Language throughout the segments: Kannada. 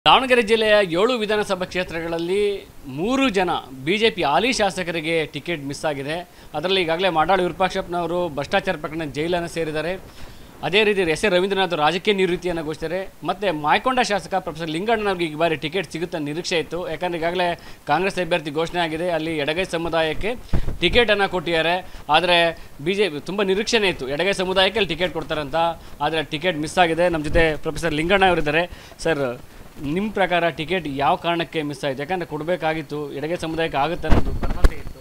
ದಾವಣಗೆರೆ ಜಿಲ್ಲೆಯ ಏಳು ವಿಧಾನಸಭಾ ಕ್ಷೇತ್ರಗಳಲ್ಲಿ ಮೂರು ಜನ ಬಿ ಜೆ ಪಿ ಹಾಲಿ ಶಾಸಕರಿಗೆ ಟಿಕೆಟ್ ಮಿಸ್ ಆಗಿದೆ ಅದರಲ್ಲಿ ಈಗಾಗಲೇ ಮಾಡಾಳು ವಿರೂಪಾಕ್ಷಪ್ಪನವರು ಭ್ರಷ್ಟಾಚಾರ ಪ್ರಕರಣ ಜೈಲನ್ನು ಸೇರಿದ್ದಾರೆ ಅದೇ ರೀತಿ ಎಸ್ ಎ ರವೀಂದ್ರನಾಥ್ ರಾಜಕೀಯ ನಿವೃತ್ತಿಯನ್ನು ಘೋಷಿಸಿದ್ದಾರೆ ಮತ್ತು ಮಾಯಕೊಂಡ ಶಾಸಕ ಪ್ರೊಫೆಸರ್ ಲಿಂಗಣ್ಣನವ್ರಿಗೆ ಈ ಬಾರಿ ಟಿಕೆಟ್ ಸಿಗುತ್ತೆ ನಿರೀಕ್ಷೆ ಇತ್ತು ಯಾಕಂದರೆ ಈಗಾಗಲೇ ಕಾಂಗ್ರೆಸ್ ಅಭ್ಯರ್ಥಿ ಘೋಷಣೆ ಆಗಿದೆ ಅಲ್ಲಿ ಎಡಗೈ ಸಮುದಾಯಕ್ಕೆ ಟಿಕೆಟನ್ನು ಕೊಟ್ಟಿದ್ದಾರೆ ಆದರೆ ಬಿ ಜೆ ಪಿ ತುಂಬ ನಿರೀಕ್ಷೆನೇ ಇತ್ತು ಎಡಗೈ ಸಮುದಾಯಕ್ಕೆ ಅಲ್ಲಿ ಟಿಕೆಟ್ ಕೊಡ್ತಾರಂತ ಆದರೆ ಟಿಕೆಟ್ ಮಿಸ್ ಆಗಿದೆ ನಮ್ಮ ಜೊತೆ ಪ್ರೊಫೆಸರ್ ಲಿಂಗಣ್ಣ ಅವರಿದ್ದಾರೆ ಸರ್ ನಿಮ್ಮ ಪ್ರಕಾರ ಟಿಕೆಟ್ ಯಾವ ಕಾರಣಕ್ಕೆ ಮಿಸ್ ಆಯಿತು ಯಾಕಂದರೆ ಕೊಡಬೇಕಾಗಿತ್ತು ಎಡಗೈ ಸಮುದಾಯಕ್ಕೆ ಆಗುತ್ತೆ ಅನ್ನೋದು ಭರವಸೆ ಇತ್ತು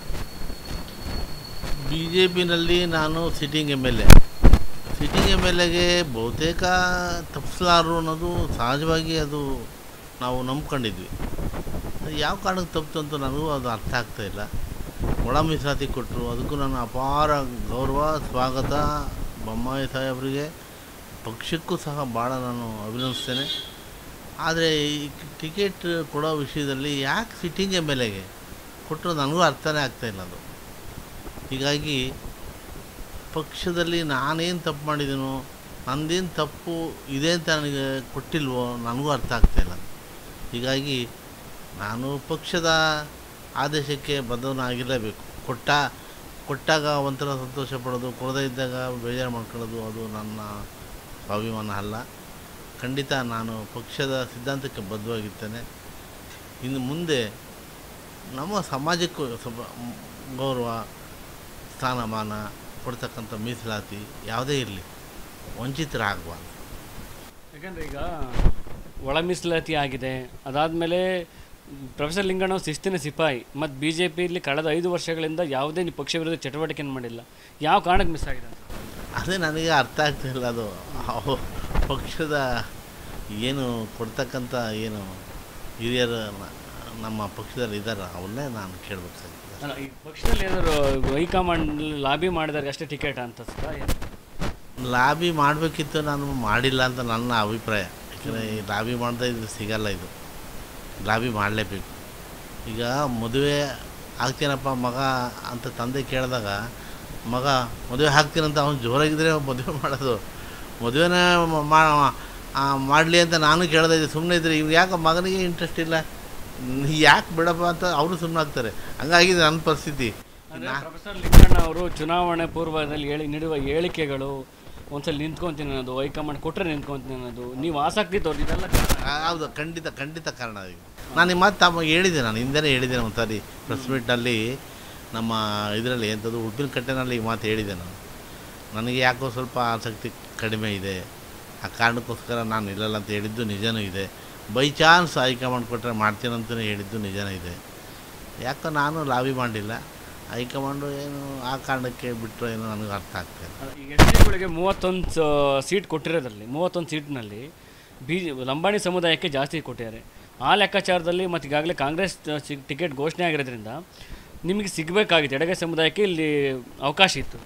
ಬಿ ಜೆ ಪಿನಲ್ಲಿ ನಾನು sitting M L A sitting M L ಎಗೆ ಬಹುತೇಕ ತಪ್ಪಿಸಲಾರು ಅನ್ನೋದು ಸಹಜವಾಗಿ ಅದು ನಾವು ನಂಬ್ಕೊಂಡಿದ್ವಿ ಅದು ಯಾವ ಕಾರಣಕ್ಕೆ ತಪ್ಪಿತು ಅಂತ ನನಗೂ ಅದು ಅರ್ಥ ಆಗ್ತಾ ಇಲ್ಲ ಒಳ ಮೀಸಲಾತಿ ಕೊಟ್ಟರು ಅದಕ್ಕೂ ನಾನು ಅಪಾರ ಗೌರವ ಸ್ವಾಗತ ಬೊಮ್ಮಾಯಿ ಸಾಹೇಬರಿಗೆ ಪಕ್ಷಕ್ಕೂ ಸಹ ಭಾಳ ನಾನು ಅಭಿನಂದಿಸ್ತೇನೆ ಆದರೆ ಈ ಟಿಕೆಟ್ ಕೊಡೋ ವಿಷಯದಲ್ಲಿ ಯಾಕೆ ಸಿಟ್ಟಿಂಗ್ ಎಮ್ ಎಲ್ ಎಗೆ ಕೊಟ್ಟರು ನನಗೂ ಅರ್ಥನೇ ಆಗ್ತಾಯಿಲ್ಲ ಅದು ಹೀಗಾಗಿ ಪಕ್ಷದಲ್ಲಿ ನಾನೇನು ತಪ್ಪು ಮಾಡಿದ್ದೀನೋ ನಂದೇನು ತಪ್ಪು ಇದೆ ಅಂತ ನನಗೆ ಕೊಟ್ಟಿಲ್ವೋ ನನಗೂ ಅರ್ಥ ಆಗ್ತಾಯಿಲ್ಲ ಹೀಗಾಗಿ ನಾನು ಪಕ್ಷದ ಆದೇಶಕ್ಕೆ ಬದ್ಧನಾಗಿರಲೇಬೇಕು ಕೊಟ್ಟ ಕೊಟ್ಟಾಗ ಒಂಥರ ಸಂತೋಷ ಪಡೋದು ಕೊಡದೇ ಇದ್ದಾಗ ಬೇಜಾರು ಮಾಡ್ಕೊಳ್ಳೋದು ಅದು ನನ್ನ ಸ್ವಾಭಿಮಾನ ಅಲ್ಲ ಖಂಡಿತ ನಾನು ಪಕ್ಷದ ಸಿದ್ಧಾಂತಕ್ಕೆ ಬದ್ಧವಾಗಿರ್ತೇನೆ ಇನ್ನು ಮುಂದೆ ನಮ್ಮ ಸಮಾಜಕ್ಕೂ ಸ್ವಲ್ಪ ಗೌರವ ಸ್ಥಾನಮಾನ ಕೊಡ್ತಕ್ಕಂಥ ಮೀಸಲಾತಿ ಯಾವುದೇ ಇರಲಿ ವಂಚಿತರಾಗಬಾರ್ದು ಯಾಕಂದರೆ ಈಗ ಒಳ ಮೀಸಲಾತಿ ಆಗಿದೆ ಅದಾದಮೇಲೆ ಪ್ರೊಫೆಸರ್ ಲಿಂಗಣ್ಣ ಶಿಸ್ತಿನ ಸಿಪಾಯಿ ಮತ್ತು ಬಿ ಜೆ ಪಿಯಲ್ಲಿ ಕಳೆದ ಐದು ವರ್ಷಗಳಿಂದ ಯಾವುದೇ ನೀವು ಪಕ್ಷ ವಿರೋಧಿ ಚಟುವಟಿಕೆಯನ್ನು ಮಾಡಿಲ್ಲ ಯಾವ ಕಾರಣಕ್ಕೆ ಮಿಸ್ ಆಗಿದೆ ಅಂತ ಅದೇ ನನಗೆ ಅರ್ಥ ಆಗ್ತಾಯಿಲ್ಲ ಅದು ಅವು ಪಕ್ಷದ ಏನು ಕೊಡ್ತಕ್ಕಂಥ ಏನು ಹಿರಿಯರು ನ- ನಮ್ಮ ಪಕ್ಷದಲ್ಲಿ ಇದ್ದಾರೆ ಅವನ್ನೇ ನಾನು ಕೇಳಬೇಕಾಗಿದೆ ಅಲ್ಲ ಈ ಪಕ್ಷದಲ್ಲಿ ಏನಾದ್ರು ಹೈಕಮಾಂಡ್ ಲಾಬಿ ಮಾಡಿದಾಗ ಅಷ್ಟೇ ಟಿಕೆಟ್ ಅಂತ ಸರ್ ಲಾಬಿ ಮಾಡಬೇಕಿತ್ತು ನಾನು ಮಾಡಿಲ್ಲ ಅಂತ ನನ್ನ ಅಭಿಪ್ರಾಯ ಯಾಕಂದರೆ ಈ ಲಾಬಿ ಮಾಡ್ದೆ ಇದು ಸಿಗಲ್ಲ ಇದು ಲಾಬಿ ಮಾಡಲೇಬೇಕು ಈಗ ಮದುವೆ ಆಗ್ತೀನಪ್ಪ ಮಗ ಅಂತ ತಂದೆ ಕೇಳಿದಾಗ ಮಗ ಮದುವೆ ಆಗ್ತೀನಂತ ಅವ್ನು ಜೋರಾಗಿದ್ದರೆ ಮದುವೆ ಮಾಡೋದು ಮದುವೆನೇ ಮಾಡಲಿ ಅಂತ ನಾನು ಕೇಳ್ದೆ ಇದ್ದೆ ಸುಮ್ಮನೆ ಇದ್ದರೆ ಇವ್ರು ಯಾಕೆ ಮಗನಿಗೆ ಇಂಟ್ರೆಸ್ಟ್ ಇಲ್ಲ ಯಾಕೆ ಬಿಡಪ್ಪ ಅಂತ ಅವರು ಸುಮ್ಮನೆ ಆಗ್ತಾರೆ ಹಂಗಾಗಿದೆ ನನ್ನ ಪರಿಸ್ಥಿತಿ ಅಂದರೆ ಪ್ರೊಫೆಸರ್ ಲಿಂಗಣ್ಣ ಅವರು ಚುನಾವಣೆ ಪೂರ್ವದಲ್ಲಿ ಹೇಳಿ ನೀಡುವ ಹೇಳಿಕೆಗಳು ಒಂದ್ಸಲ ನಿಂತ್ಕೊಂತೀನಿ ಅನ್ನೋದು ಹೈಕಮಾಂಡ್ ಕೊಟ್ಟರೆ ನಿಂತ್ಕೊಂತೀನಿ ಅನ್ನೋದು ನೀವು ಆಸಕ್ತಿ ತೋರಿಸಿದೆಲ್ಲ ಆ, ಹೌದು ಖಂಡಿತ ಖಂಡಿತ ಕಾರಣ ಅದು ನಾನು ಈ ಮಾತು ತಮ್ಮ ಹೇಳಿದ್ದೆ ನಾನು ಹಿಂದೆನೇ ಹೇಳಿದ್ದೆ ಒಂದು ಸಾರಿ ಪ್ರೆಸ್ ಮೀಟ್ನಲ್ಲಿ ನಮ್ಮ ಇದರಲ್ಲಿ ಎಂಥದ್ದು ಉಪ್ಪಿನ ಕಟ್ಟೆನಲ್ಲಿ ಈ ಮಾತು ಹೇಳಿದ್ದೆ ನಾನು ನನಗೆ ಯಾಕೋ ಸ್ವಲ್ಪ ಆಸಕ್ತಿ ಕಡಿಮೆ ಇದೆ ಆ ಕಾರಣಕ್ಕೋಸ್ಕರ ನಾನು ಇಲ್ಲಲ್ಲ ಅಂತ ಹೇಳಿದ್ದು ನಿಜನೂ ಇದೆ ಬೈ ಚಾನ್ಸ್ ಹೈಕಮಾಂಡ್ ಕೊಟ್ಟರೆ ಮಾಡ್ತೀನಂತಲೇ ಹೇಳಿದ್ದು ನಿಜನೇ ಇದೆ ಯಾಕೋ ನಾನು ಲಾಬಿ ಮಾಡಿಲ್ಲ ಹೈಕಮಾಂಡು ಏನು ಆ ಕಾರಣಕ್ಕೆ ಬಿಟ್ಟರು ಏನೋ ನನಗೆ ಅರ್ಥ ಆಗ್ತಾಯಿಲ್ಲ ಈಗ ಎಸ್ ಟಿಗಳಿಗೆ ಮೂವತ್ತೊಂದು ಸೀಟ್ ಕೊಟ್ಟಿರೋದ್ರಲ್ಲಿ ಮೂವತ್ತೊಂದು ಸೀಟ್ನಲ್ಲಿ ಬಿ ಲಂಬಾಣಿ ಸಮುದಾಯಕ್ಕೆ ಜಾಸ್ತಿ ಕೊಟ್ಟಿದ್ದಾರೆ ಆ ಲೆಕ್ಕಾಚಾರದಲ್ಲಿ ಮತ್ತು ಈಗಾಗಲೇ ಕಾಂಗ್ರೆಸ್ ಟಿಕೆಟ್ ಘೋಷಣೆ ಆಗಿರೋದ್ರಿಂದ ನಿಮಗೆ ಸಿಗಬೇಕಾಗಿತ್ತು ಎಡಗೈ ಸಮುದಾಯಕ್ಕೆ ಇಲ್ಲಿ ಅವಕಾಶ ಇತ್ತು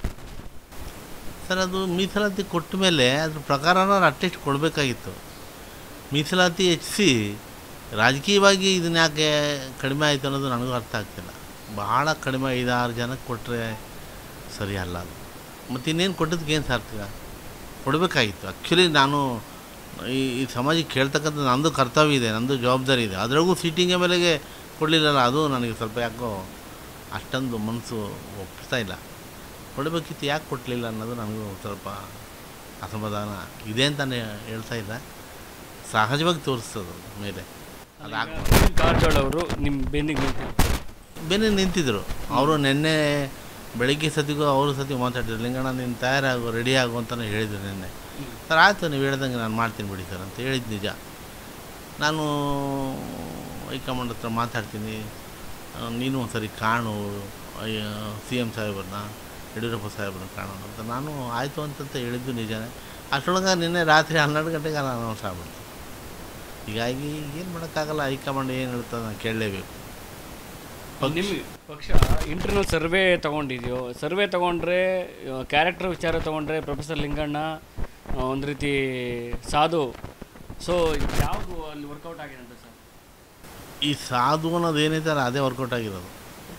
ಸರ್ ಅದು ಮೀಸಲಾತಿ ಕೊಟ್ಟ ಮೇಲೆ ಅದ್ರ ಪ್ರಕಾರನ ಅಟ್ಲೀಸ್ಟ್ ಕೊಡಬೇಕಾಗಿತ್ತು ಮೀಸಲಾತಿ ಹೆಚ್ಚಿಸಿ ರಾಜಕೀಯವಾಗಿ ಇದನ್ನ ಯಾಕೆ ಕಡಿಮೆ ಆಯಿತು ಅನ್ನೋದು ನನಗೂ ಅರ್ಥ ಆಗ್ತಿಲ್ಲ ಭಾಳ ಕಡಿಮೆ ಐದಾರು ಜನಕ್ಕೆ ಕೊಟ್ಟರೆ ಸರಿ ಅಲ್ಲ ಅದು ಮತ್ತು ಇನ್ನೇನು ಕೊಟ್ಟದಕ್ಕೆ ಏನು ಸಾರ್ಥಕ ಕೊಡಬೇಕಾಗಿತ್ತು ಆ್ಯಕ್ಚುಲಿ ನಾನು ಈ ಈ ಸಮಾಜಕ್ಕೆ ಕೇಳ್ತಕ್ಕಂಥ ನಂದು ಕರ್ತವ್ಯ ಇದೆ ನಂದು ಜವಾಬ್ದಾರಿ ಇದೆ ಅದ್ರಾಗೂ ಸೀಟಿಂಗ್ ಮೇಲೆಗೆ ಕೊಡಲಿಲ್ಲಲ್ಲ ಅದು ನನಗೆ ಸ್ವಲ್ಪ ಯಾಕೋ ಅಷ್ಟೊಂದು ಮನಸ್ಸು ಒಪ್ಪಿಸ್ತಾ ಇಲ್ಲ ಕೊಡಬೇಕಿತ್ತು ಯಾಕೆ ಕೊಡಲಿಲ್ಲ ಅನ್ನೋದು ನನಗೂ ಸ್ವಲ್ಪ ಅಸಮಾಧಾನ ಇದೆ ಅಂತಲೇ ಹೇಳ್ತಾ ಇಲ್ಲ ಸಹಜವಾಗಿ ತೋರಿಸ್ತದೆ ಅದು ಮೇಲೆ ಅದು ಆಗ್ಬಾರ್ದು. ಕಾರಜೋಳ ಅವರು ನಿಮ್ಮ ಬೆನ್ನಿಗೆ ನಿಂತಿದ್ರು ಬೆನ್ನೆ ನಿಂತಿದ್ದರು ಅವರು ನಿನ್ನೆ ಬೆಳಗ್ಗೆ ಸತಿಗೂ ಅವರು ಸತಿ ಮಾತಾಡಿದ್ರು ಲಿಂಗಣ್ಣ ನೀನು ತಯಾರಾಗು ರೆಡಿ ಆಗು ಅಂತಲೇ ಹೇಳಿದ್ರು ನಿನ್ನೆ ಸರ್ ಆಯಿತು ನೀವು ಹೇಳ್ದಂಗೆ ನಾನು ಮಾಡ್ತೀನಿ ಬಿಡಿ ಸರ್ ಅಂತ ಹೇಳಿದ್ದು ನಿಜ ನಾನು ಹೈಕಮಾಂಡ್ ಹತ್ರ ಮಾತಾಡ್ತೀನಿ ಆ, ನೀನು ಒಂದು ಸರಿ ಕಾಣು ಸಿ ಎಮ್ ಸಾಹೇಬ್ರನ್ನ ಯಡಿಯೂರಪ್ಪ ಸಾಹೇಬ್ರನ್ನ ಕಾಣೋಣ ಅಂತ ನಾನು ಆಯಿತು ಅಂತಂತ ಹೇಳಿದ್ದು ನಿಜನೇ ಅಷ್ಟರೊಳಗೆ ನಿನ್ನೆ ರಾತ್ರಿ ಹನ್ನೆರಡು ಗಂಟೆಗೆ ನಾನು ಅನೌನ್ಸ್ ಆಗ್ಬಿಡ್ತು ಹೀಗಾಗಿ ಏನು ಮಾಡೋಕ್ಕಾಗಲ್ಲ ಹೈಕಮಾಂಡ್ ಏನು ಹೇಳ್ತದೆ ನಾನು ಕೇಳಲೇಬೇಕು ನಿಮ್ಮ ಪಕ್ಷ ಇಂಟರ್ನಲ್ ಸರ್ವೆ ತಗೊಂಡಿದೆಯೋ ಸರ್ವೆ ತಗೊಂಡ್ರೆ ಕ್ಯಾರೆಕ್ಟರ್ ವಿಚಾರ ತಗೊಂಡ್ರೆ ಪ್ರೊಫೆಸರ್ ಲಿಂಗಣ್ಣ ಆ, ಒಂದು ರೀತಿ ಸಾಧು ಸೊ ಯಾವುದು ಅಲ್ಲಿ ವರ್ಕೌಟ್ ಆಗಿದೆ ಅಂತ ಸರ್ ಈ ಸಾಧು ಅನ್ನೋದು ಏನೈತಲ್ಲ ಅದೇ ವರ್ಕೌಟ್ ಆಗಿರೋದು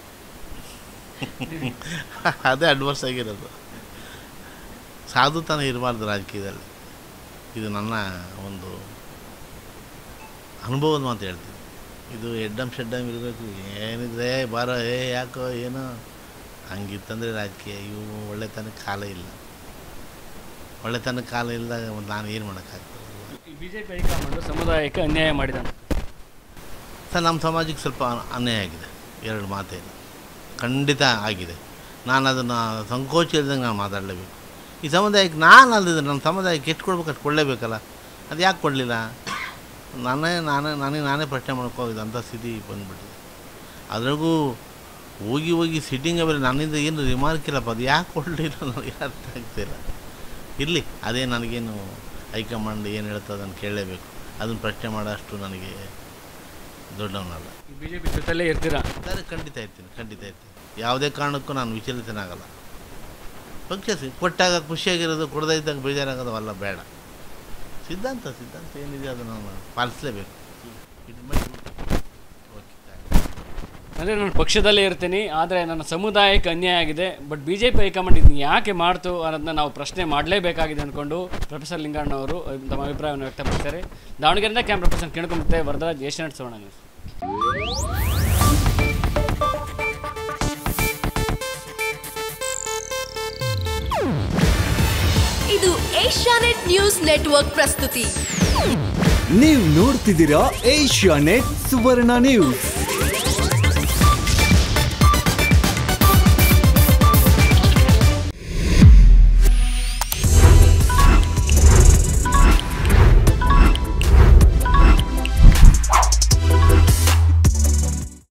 ಅದೇ ಅಡ್ವರ್ಸ್ ಆಗಿರೋದು ಸಾಧುತನ ಇರಬಾರ್ದು ರಾಜಕೀಯದಲ್ಲಿ ಇದು ನನ್ನ ಒಂದು ಅನುಭವದ ಮಾತು ಹೇಳ್ತೀನಿ ಇದು ಎಡ್ಡಮ್ ಶೆಡ್ಡಮ್ ಇರಬೇಕು ಏನಿದ್ರೆ ಬಾರೋ ಏ ಯಾಕೋ ಏನೋ ಹಂಗಿತ್ತಂದರೆ ರಾಜಕೀಯ ಇವು ಒಳ್ಳೆತನಕ್ಕೆ ಕಾಲ ಇಲ್ಲ ಒಳ್ಳೆತನಕ್ಕೆ ಕಾಲ ಇಲ್ಲದಾಗ ನಾನು ಏನು ಮಾಡೋಕ್ಕಾಗ್ತದೆ ಬಿ ಜೆ ಪಿ ಹೈಕಮಾಂಡು ಸಮುದಾಯಕ್ಕೆ ಅನ್ಯಾಯ ಮಾಡಿದ ಸರ್ ನಮ್ಮ ಸಮಾಜಕ್ಕೆ ಸ್ವಲ್ಪ ಅನ್ಯಾಯ ಆಗಿದೆ ಎರಡು ಮಾತೇನು ಖಂಡಿತ ಆಗಿದೆ ನಾನು ಅದನ್ನು ಸಂಕೋಚ ಇಲ್ದಂಗೆ ನಾನು ಮಾತಾಡಲೇಬೇಕು ಈ ಸಮುದಾಯಕ್ಕೆ ನಾನು ಅಲ್ಲಿದ್ದೆ ನಮ್ಮ ಸಮುದಾಯಕ್ಕೆ ಎಷ್ಟು ಕೊಡ್ಬೇಕು ಅಷ್ಟು ಕೊಡಲೇಬೇಕಲ್ಲ ಅದು ಯಾಕೆ ಕೊಡಲಿಲ್ಲ ನಾನೇ ನಾನೇ ನನಗೆ ನಾನೇ ಪ್ರಶ್ನೆ ಮಾಡ್ಕೋಗಿದೆ ಅಂಥ ಸ್ಥಿತಿ ಬಂದುಬಿಟ್ಟಿದೆ ಅದ್ರಾಗೂ ಹೋಗಿ ಹೋಗಿ ಸಿಟ್ಟಿಂಗ್ ಮೇಲೆ ನನ್ನಿಂದ ಏನು ರಿಮಾರ್ಕ್ ಇಲ್ಲಪ್ಪ ಅದು ಯಾಕೆ ಕೊಡಲಿಲ್ಲ ನನಗೆ ಅರ್ಥ ಆಗ್ತಿಲ್ಲ ಇರಲಿ ಅದೇ ನನಗೇನು ಹೈಕಮಾಂಡ್ ಏನು ಹೇಳ್ತದೆ ಅದನ್ನು ಕೇಳಲೇಬೇಕು ಅದನ್ನು ಪ್ರಶ್ನೆ ಮಾಡೋಷ್ಟು ನನಗೆ ದೊಡ್ಡವನಲ್ಲ ಬಿ ಜೆ ಪಿ ಜೊತೆಲೇ ಇರ್ತೀರಾ ಸರಿ ಖಂಡಿತ ಇರ್ತೀನಿ ಖಂಡಿತ ಇರ್ತೀನಿ ಯಾವುದೇ ಕಾರಣಕ್ಕೂ ನಾನು ವಿಚಲಿತನಾಗಲ್ಲ ಪಕ್ಷ ಸಿ- ಕೊಟ್ಟಾಗ ಖುಷಿಯಾಗಿರೋದು ಕೊಡದೇ ಇದ್ದಾಗ ಬೇಜಾರಾಗೋದು ಅಲ್ಲ ಬೇಡ ಸಿದ್ಧಾಂತ ಸಿದ್ಧಾಂತ ಏನಿದೆ ಅದನ್ನು ನಾನು ಪಾಲಿಸಲೇಬೇಕು ಇದು ಮಾಡಿ ಓಕೆ ಅಂದರೆ ನಾನು ಪಕ್ಷದಲ್ಲೇ ಇರ್ತೀನಿ ಆದರೆ ನನ್ನ ಸಮುದಾಯಕ್ಕೆ ಅನ್ಯಾಯ ಆಗಿದೆ but B J P high command ಇದನ್ನ ಯಾಕೆ ಮಾಡ್ತು ಅನ್ನೋದನ್ನ ನಾವು ಪ್ರಶ್ನೆ ಮಾಡಲೇಬೇಕಾಗಿದೆ ಅಂದ್ಕೊಂಡು ಪ್ರೊಫೆಸರ್ ಲಿಂಗಣ್ಣ ಅವರು ತಮ್ಮ ಅಭಿಪ್ರಾಯವನ್ನು ವ್ಯಕ್ತಪಡಿಸ್ತಾರೆ ದಾವಣಗೆರೆಯಿಂದ ಕ್ಯಾಮ್ರಾ ಪರ್ಸನ್ ಕೇಳ್ಕೊಂಬತ್ತೆ ವರದರಾಜ್ ಏಷ್ಯಾನೆಟ್ ಸುವರ್ಣ ನ್ಯೂಸ್ ಇದು ಏಷ್ಯಾನೆಟ್ ನ್ಯೂಸ್ ನೆಟ್ವರ್ಕ್ ಪ್ರಸ್ತುತಿ ನೀವು ನೋಡ್ತಿದ್ದೀರಾ ಏಷ್ಯಾ ನೆಟ್ ಸುವರ್ಣ ನ್ಯೂಸ್